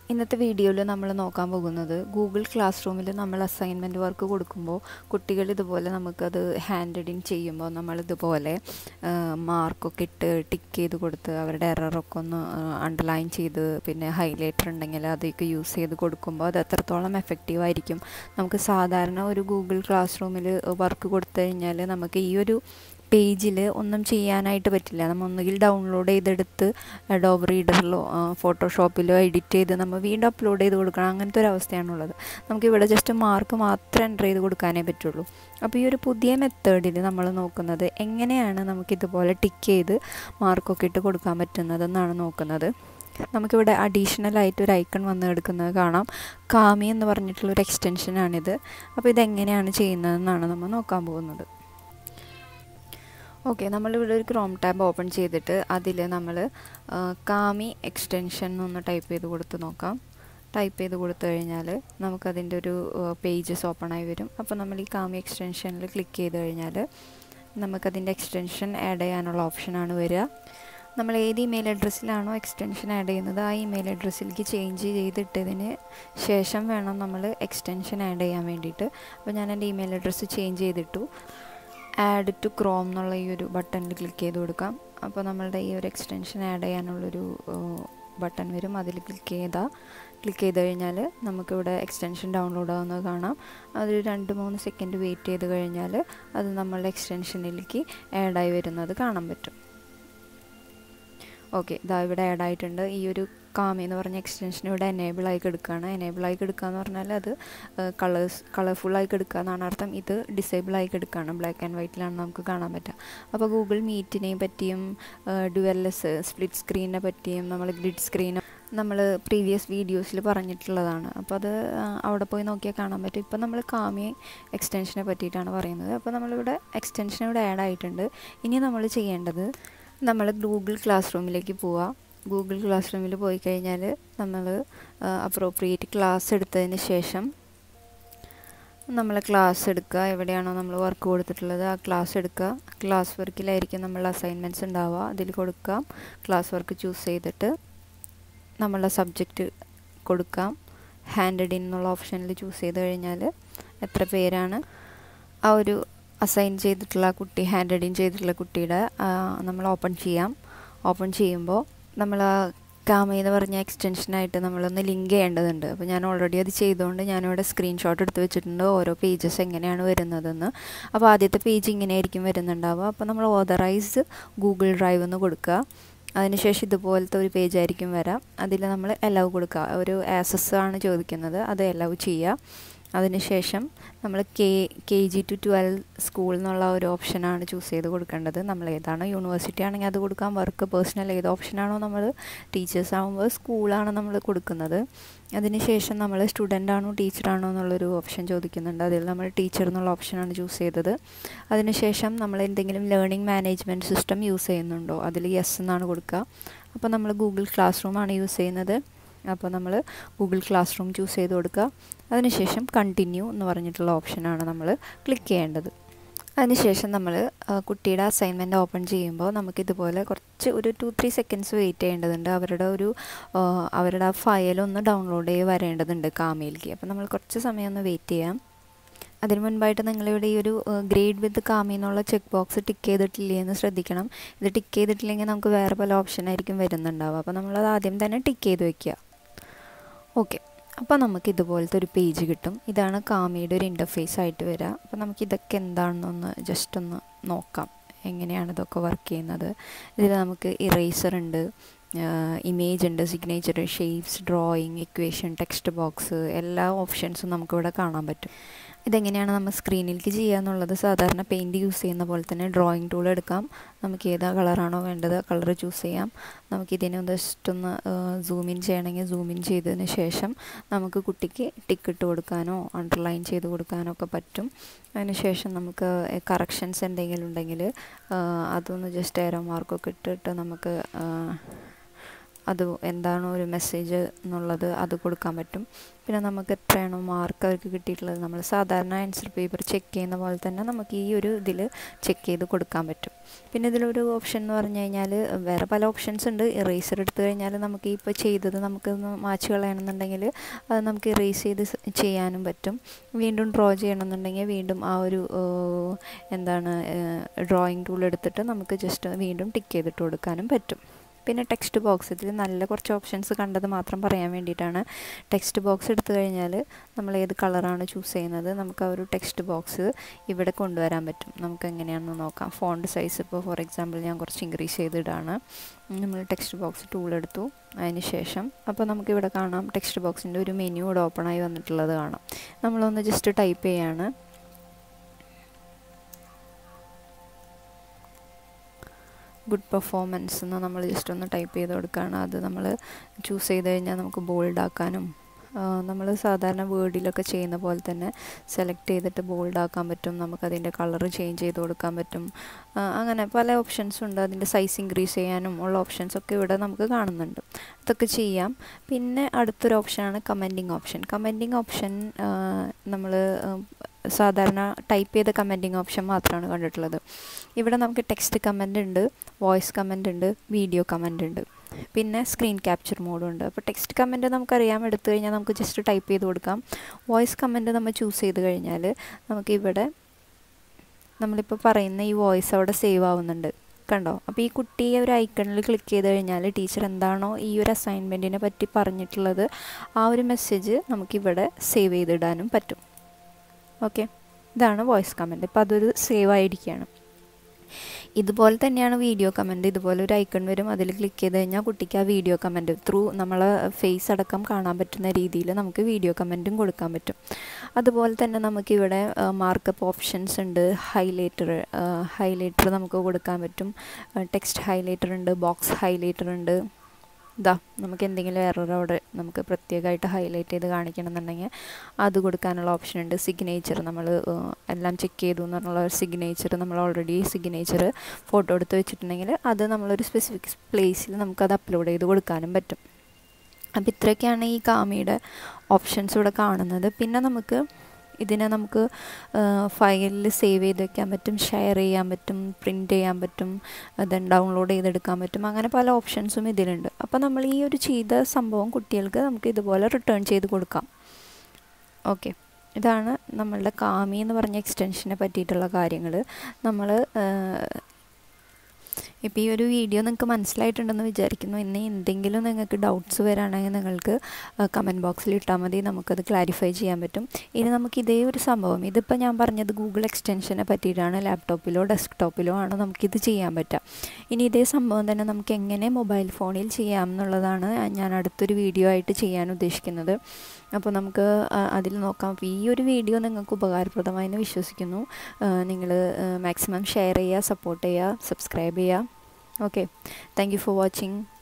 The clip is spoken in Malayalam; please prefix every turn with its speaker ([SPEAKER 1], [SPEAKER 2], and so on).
[SPEAKER 1] ഇന്നത്തെ വീഡിയോയിൽ നമ്മൾ നോക്കാൻ പോകുന്നത് ഗൂഗിൾ ക്ലാസ് റൂമിൽ നമ്മൾ അസൈൻമെൻറ്റ് വർക്ക് കൊടുക്കുമ്പോൾ കുട്ടികൾ ഇതുപോലെ നമുക്കത് ഹാൻഡ് റൈഡിങ് ചെയ്യുമ്പോൾ നമ്മളിതുപോലെ മാർക്കൊക്കെ ഇട്ട് ടിക്ക് ചെയ്ത് കൊടുത്ത് അവരുടെ എററൊക്കെ ഒന്ന് അണ്ടർലൈൻ ചെയ്ത് പിന്നെ ഹൈലൈറ്റർ ഉണ്ടെങ്കിൽ അതൊക്കെ യൂസ് ചെയ്ത് കൊടുക്കുമ്പോൾ അത് എത്രത്തോളം എഫക്റ്റീവ് ആയിരിക്കും നമുക്ക് സാധാരണ ഒരു ഗൂഗിൾ ക്ലാസ് റൂമിൽ വർക്ക് കൊടുത്തു കഴിഞ്ഞാൽ നമുക്ക് ഈ ഒരു പേജിൽ ഒന്നും ചെയ്യാനായിട്ട് പറ്റില്ല നമ്മൾ ഒന്നുകിൽ ഡൗൺലോഡ് ചെയ്തെടുത്ത് ഡോബ് റീഡറിലോ ഫോട്ടോഷോപ്പിലോ എഡിറ്റ് ചെയ്ത് നമ്മൾ വീണ്ടും അപ്ലോഡ് ചെയ്ത് കൊടുക്കണം അങ്ങനത്തെ ഒരു അവസ്ഥയാണുള്ളത് നമുക്കിവിടെ ജസ്റ്റ് മാർക്ക് മാത്രം എൻ്റർ ചെയ്ത് കൊടുക്കാനേ പറ്റുള്ളൂ അപ്പോൾ ഈ ഒരു പുതിയ മെത്തേഡിൽ നമ്മൾ നോക്കുന്നത് എങ്ങനെയാണ് നമുക്കിതുപോലെ ടിക്ക് ചെയ്ത് മാർക്കൊക്കെ ഇട്ട് കൊടുക്കാൻ പറ്റുന്നതെന്നാണ് നോക്കുന്നത് നമുക്കിവിടെ അഡീഷണൽ ആയിട്ട് ഒരു ഐക്കൺ വന്ന് എടുക്കുന്നത് കാണാം കാമി എന്ന് പറഞ്ഞിട്ടുള്ളൊരു എക്സ്റ്റൻഷനാണിത് അപ്പോൾ ഇതെങ്ങനെയാണ് ചെയ്യുന്നതെന്നാണ് നമ്മൾ നോക്കാൻ പോകുന്നത് ഓക്കെ നമ്മളിവിടെ ഒരു ക്രോം ടാബ് ഓപ്പൺ ചെയ്തിട്ട് അതിൽ നമ്മൾ കാമി എക്സ്റ്റൻഷൻ എന്നൊന്ന് ടൈപ്പ് ചെയ്ത് കൊടുത്ത് നോക്കാം ടൈപ്പ് ചെയ്ത് കൊടുത്തു കഴിഞ്ഞാൽ നമുക്കതിൻ്റെ ഒരു പേജസ് ഓപ്പൺ ആയി വരും അപ്പോൾ നമ്മൾ ഈ കാമി എക്സ്റ്റൻഷനിൽ ക്ലിക്ക് ചെയ്ത് കഴിഞ്ഞാൽ നമുക്കതിൻ്റെ എക്സ്റ്റൻഷൻ ആഡ് ചെയ്യാനുള്ള ഓപ്ഷനാണ് വരിക നമ്മൾ ഏത് ഇമെയിൽ അഡ്രസ്സിലാണോ എക്സ്റ്റൻഷൻ ആഡ് ചെയ്യുന്നത് ആ ഇമെയിൽ അഡ്രസ്സിലേക്ക് ചേഞ്ച് ചെയ്തിട്ടതിന് ശേഷം വേണം നമ്മൾ എക്സ്റ്റൻഷൻ ആഡ് ചെയ്യാൻ വേണ്ടിയിട്ട് അപ്പോൾ ഞാൻ എൻ്റെ ഇമെയിൽ അഡ്രസ്സ് ചേഞ്ച് ചെയ്തിട്ടു ആഡ് ടു ക്രോം എന്നുള്ള ഈ ഒരു ബട്ടണിൽ ക്ലിക്ക് ചെയ്ത് കൊടുക്കാം അപ്പോൾ നമ്മളുടെ ഈ ഒരു എക്സ്റ്റൻഷൻ ആഡ് ചെയ്യാനുള്ളൊരു ബട്ടൺ വരും അതിൽ ക്ലിക്ക് ചെയ്താൽ ക്ലിക്ക് ചെയ്ത് കഴിഞ്ഞാൽ നമുക്കിവിടെ എക്സ്റ്റൻഷൻ ഡൗൺലോഡ് ആവുന്നത് കാണാം അതൊരു രണ്ട് മൂന്ന് സെക്കൻഡ് വെയിറ്റ് ചെയ്ത് കഴിഞ്ഞാൽ അത് നമ്മളുടെ എക്സ്റ്റൻഷനിലേക്ക് ആഡായി വരുന്നത് കാണാൻ പറ്റും ഓക്കെ ഇതാ ഇവിടെ ആഡ് ആയിട്ടുണ്ട് ഈ ഒരു കാമി എന്ന് പറഞ്ഞ എക്സ്റ്റൻഷൻ ഇവിടെ എനേബിൾ ആയി എടുക്കുകയാണ് എനേബിൾ ആയി എടുക്കുക എന്ന് പറഞ്ഞാൽ അത് കളേഴ്സ് കളർഫുൾ ആയി എടുക്കുക എന്നാണ് അർത്ഥം ഇത് ഡിസേബിൾ ആയി എടുക്കുകയാണ് ബ്ലാക്ക് ആൻഡ് വൈറ്റിലാണ് നമുക്ക് കാണാൻ പറ്റുക അപ്പോൾ ഗൂഗിൾ മീറ്റിനെ പറ്റിയും ഡുവൽലെസ് സ്പ്ലിറ്റ് സ്ക്രീനിനെ പറ്റിയും നമ്മൾ ഗ്രിഡ് സ്ക്രീൻ നമ്മൾ പ്രീവിയസ് വീഡിയോസിൽ പറഞ്ഞിട്ടുള്ളതാണ് അപ്പോൾ അത് അവിടെ പോയി നോക്കിയാൽ കാണാൻ പറ്റും ഇപ്പോൾ നമ്മൾ കാമി എക്സ്റ്റൻഷനെ പറ്റിയിട്ടാണ് പറയുന്നത് അപ്പോൾ നമ്മളിവിടെ എക്സ്റ്റൻഷൻ ഇവിടെ ആഡ് ആയിട്ടുണ്ട് ഇനി നമ്മൾ ചെയ്യേണ്ടത് നമ്മൾ ഗൂഗിൾ ക്ലാസ് റൂമിലേക്ക് പോവുക ഗൂഗിൾ ക്ലാസ് റൂമിൽ പോയി കഴിഞ്ഞാൽ നമ്മൾ അപ്രോപ്രിയേറ്റ് ക്ലാസ് എടുത്തതിന് ശേഷം നമ്മൾ ക്ലാസ് എടുക്കുക എവിടെയാണോ നമ്മൾ വർക്ക് കൊടുത്തിട്ടുള്ളത് ആ ക്ലാസ് എടുക്കുക ക്ലാസ് വർക്കിലായിരിക്കും നമ്മൾ അസൈൻമെൻറ്റ്സ് ഉണ്ടാവുക അതിൽ കൊടുക്കാം ക്ലാസ് വർക്ക് ചൂസ് ചെയ്തിട്ട് നമ്മളുടെ സബ്ജക്റ്റ് കൊടുക്കാം ഹാൻഡ് ഇൻ എന്നുള്ള ഓപ്ഷനിൽ ചൂസ് ചെയ്ത് കഴിഞ്ഞാൽ എത്ര പേരാണ് ആ ഒരു അസൈൻ ചെയ്തിട്ടുള്ള കുട്ടി ഹാൻഡ് ഇൻ ചെയ്തിട്ടുള്ള കുട്ടിയുടെ നമ്മൾ ഓപ്പൺ ചെയ്യാം ഓപ്പൺ ചെയ്യുമ്പോൾ നമ്മൾ ആ കാമ എന്ന് പറഞ്ഞ എക്സ്റ്റൻഷനായിട്ട് നമ്മളൊന്ന് ലിങ്ക് ചെയ്യേണ്ടതുണ്ട് അപ്പോൾ ഞാൻ ഓൾറെഡി അത് ചെയ്തുകൊണ്ട് ഞാനിവിടെ സ്ക്രീൻഷോട്ട് എടുത്ത് വെച്ചിട്ടുണ്ട് ഓരോ പേജസ് എങ്ങനെയാണ് വരുന്നതെന്ന് അപ്പോൾ ആദ്യത്തെ പേജ് ഇങ്ങനെയായിരിക്കും വരുന്നുണ്ടാവുക അപ്പോൾ നമ്മൾ ഓതറൈസ് ഗൂഗിൾ ഡ്രൈവ് എന്ന് കൊടുക്കുക അതിനുശേഷം ഇതുപോലത്തെ ഒരു പേജ് ആയിരിക്കും വരാം അതിൽ നമ്മൾ എലവ് കൊടുക്കുക ഒരു ആസസ് ആണ് ചോദിക്കുന്നത് അത് എലവ് ചെയ്യുക അതിനുശേഷം നമ്മൾ K K G to twelve school എന്നുള്ള ഒരു ഓപ്ഷനാണ് ചൂസ് ചെയ്ത് കൊടുക്കേണ്ടത് നമ്മൾ ഏതാണോ യൂണിവേഴ്സിറ്റി ആണെങ്കിൽ അത് കൊടുക്കാം വർക്ക് പേഴ്സണൽ ഏത് ഓപ്ഷനാണോ നമ്മൾ ടീച്ചേഴ്സ് ആകുമ്പോൾ സ്കൂളാണ് നമ്മൾ കൊടുക്കുന്നത് അതിനുശേഷം നമ്മൾ സ്റ്റുഡൻ്റ് ആണോ ടീച്ചറാണോ എന്നുള്ളൊരു ഓപ്ഷൻ ചോദിക്കുന്നുണ്ട് അതിൽ നമ്മൾ ടീച്ചർ എന്നുള്ള ഓപ്ഷനാണ് ചൂസ് ചെയ്തത് അതിനുശേഷം നമ്മൾ എന്തെങ്കിലും ലേണിംഗ് മാനേജ്മെൻറ്റ് സിസ്റ്റം യൂസ് ചെയ്യുന്നുണ്ടോ അതിൽ യെസ് എന്നാണ് കൊടുക്കുക അപ്പോൾ നമ്മൾ ഗൂഗിൾ ക്ലാസ് റൂമാണ് യൂസ് ചെയ്യുന്നത് അപ്പോൾ നമ്മൾ ഗൂഗിൾ ക്ലാസ് റൂം ചൂസ് ചെയ്ത് കൊടുക്കുക അതിനുശേഷം കണ്ടിന്യൂ എന്ന് പറഞ്ഞിട്ടുള്ള ഓപ്ഷനാണ് നമ്മൾ ക്ലിക്ക് ചെയ്യേണ്ടത് അതിനുശേഷം നമ്മൾ കുട്ടിയുടെ അസൈൻമെൻറ്റ് ഓപ്പൺ ചെയ്യുമ്പോൾ നമുക്കിതുപോലെ കുറച്ച് ഒരു ടു ത്രീ സെക്കൻഡ്സ് വെയിറ്റ് ചെയ്യേണ്ടതുണ്ട് അവരുടെ ഒരു അവരുടെ ആ ഫയൽ ഒന്ന് ഡൗൺലോഡ് ചെയ്ത് വരേണ്ടതുണ്ട് കാമയിലേക്ക് അപ്പോൾ നമ്മൾ കുറച്ച് സമയം ഒന്ന് വെയിറ്റ് ചെയ്യാം അതിന് മുൻപായിട്ട് നിങ്ങളിവിടെ ഈ ഒരു ഗ്രേഡ് വിത്ത് കാമി എന്നുള്ള ചെക്ക് ബോക്സ് ടിക്ക് ചെയ്തിട്ടില്ലേ എന്ന് ശ്രദ്ധിക്കണം ഇത് ടിക്ക് ചെയ്തിട്ടില്ലെങ്കിൽ നമുക്ക് വേറെ പല ഓപ്ഷനായിരിക്കും വരുന്നുണ്ടാവുക അപ്പോൾ നമ്മളത് ആദ്യം തന്നെ ടിക്ക് ചെയ്ത് വെക്കുക ഓക്കെ അപ്പോൾ നമുക്ക് ഇതുപോലത്തെ ഒരു പേജ് കിട്ടും ഇതാണ് കാമിയുടെ ഒരു ഇൻ്റർഫേസ് ആയിട്ട് വരിക അപ്പോൾ നമുക്ക് ഇതൊക്കെ എന്താണെന്നൊന്ന് ജസ്റ്റ് ഒന്ന് നോക്കാം എങ്ങനെയാണ് ഇതൊക്കെ വർക്ക് ചെയ്യുന്നത് ഇതിൽ നമുക്ക് ഇറേസർ ഉണ്ട് ഇമേജ് ഉണ്ട് signature shapes drawing equation text box എല്ലാ ഓപ്ഷൻസും നമുക്കിവിടെ കാണാൻ പറ്റും ഇതെങ്ങനെയാണ് നമ്മൾ സ്ക്രീനിലേക്ക് ചെയ്യുക എന്നുള്ളത് സാധാരണ പെയിൻറ്റ് യൂസ് ചെയ്യുന്ന പോലെ തന്നെ ഡ്രോയിങ് ടൂൾ എടുക്കാം നമുക്ക് ഏതാ കളറാണോ വേണ്ടത് കളർ ചൂസ് ചെയ്യാം നമുക്ക് ഇതിനെ ജസ്റ്റ് ഒന്ന് സൂം ഇൻ ചെയ്യണമെങ്കിൽ സൂം ഇൻ ചെയ്തതിന് ശേഷം നമുക്ക് കുട്ടിക്ക് ടിക്ക് ഇട്ട് കൊടുക്കാനോ അണ്ടർലൈൻ ചെയ്ത് കൊടുക്കാനോ ഒക്കെ പറ്റും അതിനുശേഷം നമുക്ക് കറക്ഷൻസ് എന്തെങ്കിലും ഉണ്ടെങ്കിൽ അതൊന്ന് ജസ്റ്റ് ഏരോ മാർക്കൊക്കെ ഇട്ടിട്ട് നമുക്ക് അത് എന്താണോ ഒരു മെസ്സേജ് എന്നുള്ളത് അത് കൊടുക്കാൻ പറ്റും പിന്നെ നമുക്ക് എത്രയാണോ മാർക്ക് അവർക്ക് കിട്ടിയിട്ടുള്ളത് നമ്മൾ സാധാരണ ആൻസർ പേപ്പർ ചെക്ക് ചെയ്യുന്ന പോലെ തന്നെ നമുക്ക് ഈ ഒരു ഇതിൽ ചെക്ക് ചെയ്ത് കൊടുക്കാൻ പറ്റും പിന്നെ ഇതിലൊരു ഓപ്ഷൻ എന്ന് പറഞ്ഞു കഴിഞ്ഞാൽ വേറെ പല ഓപ്ഷൻസ് ഉണ്ട് ഇറേസർ എടുത്തു കഴിഞ്ഞാൽ നമുക്ക് ഇപ്പോൾ ചെയ്തത് നമുക്ക് മാച്ച് കളയണമെന്നുണ്ടെങ്കിൽ അത് നമുക്ക് ഇറേസ് ചെയ്ത് ചെയ്യാനും പറ്റും വീണ്ടും ഡ്രോ ചെയ്യണമെന്നുണ്ടെങ്കിൽ വീണ്ടും ആ ഒരു എന്താണ് ഡ്രോയിങ് ടൂൾ എടുത്തിട്ട് നമുക്ക് ജസ്റ്റ് വീണ്ടും ടിക്ക് ചെയ്തിട്ട് കൊടുക്കാനും പറ്റും പിന്നെ ടെക്സ്റ്റ് ബോക്സ് ഇതിൽ നല്ല കുറച്ച് ഓപ്ഷൻസ് കണ്ടത് മാത്രം പറയാൻ വേണ്ടിയിട്ടാണ് ടെക്സ്റ്റ് ബോക്സ് എടുത്തു കഴിഞ്ഞാൽ നമ്മൾ ഏത് കളറാണ് ചൂസ് ചെയ്യുന്നത് നമുക്ക് ആ ഒരു ടെക്സ്റ്റ് ബോക്സ് ഇവിടെ കൊണ്ടുവരാൻ പറ്റും നമുക്ക് എങ്ങനെയാണെന്ന് നോക്കാം ഫോണ്ട് സൈസ് ഇപ്പോൾ ഫോർ എക്സാമ്പിൾ ഞാൻ കുറച്ച് ഇൻക്രീസ് ചെയ്തിടാണ് നമ്മൾ ടെക്സ്റ്റ് ബോക്സ് ടൂൾ എടുത്തു അതിന് ശേഷം അപ്പോൾ നമുക്കിവിടെ കാണാം ടെക്സ്റ്റ് ബോക്സിൻ്റെ ഒരു മെനു ഇവിടെ ഓപ്പൺ ആയി വന്നിട്ടുള്ളത് കാണാം നമ്മളൊന്ന് ജസ്റ്റ് ടൈപ്പ് ചെയ്യാണ് ഗുഡ് പെർഫോമൻസ് എന്ന് നമ്മൾ ജസ്റ്റ് ഒന്ന് ടൈപ്പ് ചെയ്ത് കൊടുക്കുകയാണ് അത് നമ്മൾ ചൂസ് ചെയ്ത് കഴിഞ്ഞാൽ നമുക്ക് ബോൾഡ് ആക്കാനും നമ്മൾ സാധാരണ വേർഡിലൊക്കെ ചെയ്യുന്ന പോലെ തന്നെ സെലക്ട് ചെയ്തിട്ട് ബോൾഡ് ആക്കാൻ പറ്റും നമുക്കതിൻ്റെ കളർ ചേഞ്ച് ചെയ്ത് കൊടുക്കാൻ പറ്റും അങ്ങനെ പല ഓപ്ഷൻസും ഉണ്ട് അതിൻ്റെ സൈസ് ഇൻക്രീസ് ചെയ്യാനും ഉള്ള ഓപ്ഷൻസൊക്കെ ഇവിടെ നമുക്ക് കാണുന്നുണ്ട് അതൊക്കെ ചെയ്യാം പിന്നെ അടുത്തൊരു ഓപ്ഷനാണ് കമൻറ്റിങ് ഓപ്ഷൻ കമൻറ്റിങ് ഓപ്ഷൻ നമ്മൾ സാധാരണ ടൈപ്പ് ചെയ്ത കമൻറ്റിങ് ഓപ്ഷൻ മാത്രമാണ് കണ്ടിട്ടുള്ളത് ഇവിടെ നമുക്ക് ടെക്സ്റ്റ് കമൻ്റ് ഉണ്ട് വോയിസ് കമൻ്റ് ഉണ്ട് വീഡിയോ കമൻ്റ് ഉണ്ട് പിന്നെ സ്ക്രീൻ ക്യാപ്ചർ മോഡും ഉണ്ട് അപ്പോൾ ടെക്സ്റ്റ് കമൻറ്റ് നമുക്കറിയാം എടുത്തു കഴിഞ്ഞാൽ നമുക്ക് ജസ്റ്റ് ടൈപ്പ് ചെയ്ത് കൊടുക്കാം വോയിസ് കമൻറ്റ് നമ്മൾ ചൂസ് ചെയ്ത് കഴിഞ്ഞാൽ നമുക്കിവിടെ നമ്മളിപ്പോൾ പറയുന്ന ഈ വോയിസ് അവിടെ സേവ് ആവുന്നുണ്ട് കണ്ടോ അപ്പോൾ ഈ കുട്ടി ഒരു ഐക്കണിൽ ക്ലിക്ക് ചെയ്ത് കഴിഞ്ഞാൽ ടീച്ചർ എന്താണോ ഈ ഒരു അസൈൻമെൻറ്റിനെ പറ്റി പറഞ്ഞിട്ടുള്ളത് ആ ഒരു മെസ്സേജ് നമുക്കിവിടെ സേവ് ചെയ്തിടാനും പറ്റും ഓക്കെ ഇതാണ് വോയിസ് കമൻറ്റ് അപ്പോൾ അതൊരു സേവ് ആയിരിക്കുകയാണ് ഇതുപോലെ തന്നെയാണ് വീഡിയോ കമൻറ്റ് ഇതുപോലെ ഒരു ഐക്കൺ വരും അതിൽ ക്ലിക്ക് ചെയ്ത് കഴിഞ്ഞാൽ കുട്ടിക്ക് ആ വീഡിയോ കമൻറ്റ് ത്രൂ നമ്മളെ ഫേസ് അടക്കം കാണാൻ പറ്റുന്ന രീതിയിൽ നമുക്ക് വീഡിയോ കമൻറ്റും കൊടുക്കാൻ പറ്റും അതുപോലെ തന്നെ നമുക്കിവിടെ മാർക്കപ്പ് ഓപ്ഷൻസ് ഉണ്ട് ഹൈലൈറ്റർ ഹൈലൈറ്റർ നമുക്ക് കൊടുക്കാൻ പറ്റും ടെക്സ്റ്റ് ഹൈലൈറ്റർ ഉണ്ട് ബോക്സ് ഹൈലൈറ്റർ ഉണ്ട് ഇതാ നമുക്ക് എന്തെങ്കിലും എറർ അവിടെ നമുക്ക് പ്രത്യേകമായിട്ട് ഹൈലൈറ്റ് ചെയ്ത് കാണിക്കണമെന്നുണ്ടെങ്കിൽ അത് കൊടുക്കാനുള്ള ഓപ്ഷൻ ഉണ്ട് സിഗ്നേച്ചർ നമ്മൾ എല്ലാം ചെക്ക് ചെയ്തു എന്നുള്ള സിഗ്നേച്ചർ നമ്മൾ ഓൾറെഡി സിഗ്നേച്ചർ ഫോട്ടോ എടുത്ത് വെച്ചിട്ടുണ്ടെങ്കിൽ അത് നമ്മളൊരു സ്പെസിഫിക് പ്ലേസിൽ നമുക്കത് അപ്ലോഡ് ചെയ്ത് കൊടുക്കാനും പറ്റും അപ്പോൾ ഇത്രയൊക്കെയാണ് ഈ കാമിയുടെ ഓപ്ഷൻസ് ഇവിടെ കാണുന്നത് പിന്നെ നമുക്ക് ഇതിനെ നമുക്ക് ഫയലിൽ സേവ് ചെയ്ത് വെക്കാൻ പറ്റും ഷെയർ ചെയ്യാൻ പറ്റും പ്രിൻ്റ് ചെയ്യാൻ പറ്റും ദെൻ ഡൗൺലോഡ് ചെയ്തെടുക്കാൻ പറ്റും അങ്ങനെ പല ഓപ്ഷൻസും ഇതിലുണ്ട് അപ്പോൾ നമ്മൾ ഈ ഒരു ചെയ്ത സംഭവം കുട്ടികൾക്ക് നമുക്ക് ഇതുപോലെ റിട്ടേൺ ചെയ്ത് കൊടുക്കാം ഓക്കെ ഇതാണ് നമ്മളുടെ കാമി എന്ന് പറഞ്ഞ എക്സ്റ്റൻഷനെ പറ്റിയിട്ടുള്ള കാര്യങ്ങൾ നമ്മൾ ഇപ്പോൾ ഈ ഒരു വീഡിയോ നിങ്ങൾക്ക് മനസ്സിലായിട്ടുണ്ടെന്ന് വിചാരിക്കുന്നു ഇനി എന്തെങ്കിലും നിങ്ങൾക്ക് ഡൗട്ട്സ് വരാണെങ്കിൽ നിങ്ങൾക്ക് കമൻറ്റ് ബോക്സിൽ ഇട്ടാൽ മതി നമുക്കത് ക്ലാരിഫൈ ചെയ്യാൻ പറ്റും ഇനി നമുക്ക് ഇതേ ഒരു സംഭവം ഇതിപ്പോൾ ഞാൻ പറഞ്ഞത് ഗൂഗിൾ എക്സ്റ്റൻഷനെ പറ്റിയിട്ടാണ് ലാപ്ടോപ്പിലോ ഡെസ്ക്ടോപ്പിലോ ആണ് നമുക്കിത് ചെയ്യാൻ പറ്റുക ഇനി ഇതേ സംഭവം തന്നെ നമുക്ക് എങ്ങനെ മൊബൈൽ ഫോണിൽ ചെയ്യാം എന്നുള്ളതാണ് ഞാൻ അടുത്തൊരു വീഡിയോ ആയിട്ട് ചെയ്യാൻ ഉദ്ദേശിക്കുന്നത് അപ്പോൾ നമുക്ക് അതിൽ നോക്കാം അപ്പോൾ ഈ ഒരു വീഡിയോ നിങ്ങൾക്ക് ഉപകാരപ്രദമായി എന്ന് വിശ്വസിക്കുന്നു നിങ്ങൾ മാക്സിമം ഷെയർ ചെയ്യുക സപ്പോർട്ട് ചെയ്യുക സബ്സ്ക്രൈബ് ചെയ്യുക okay thank you for watching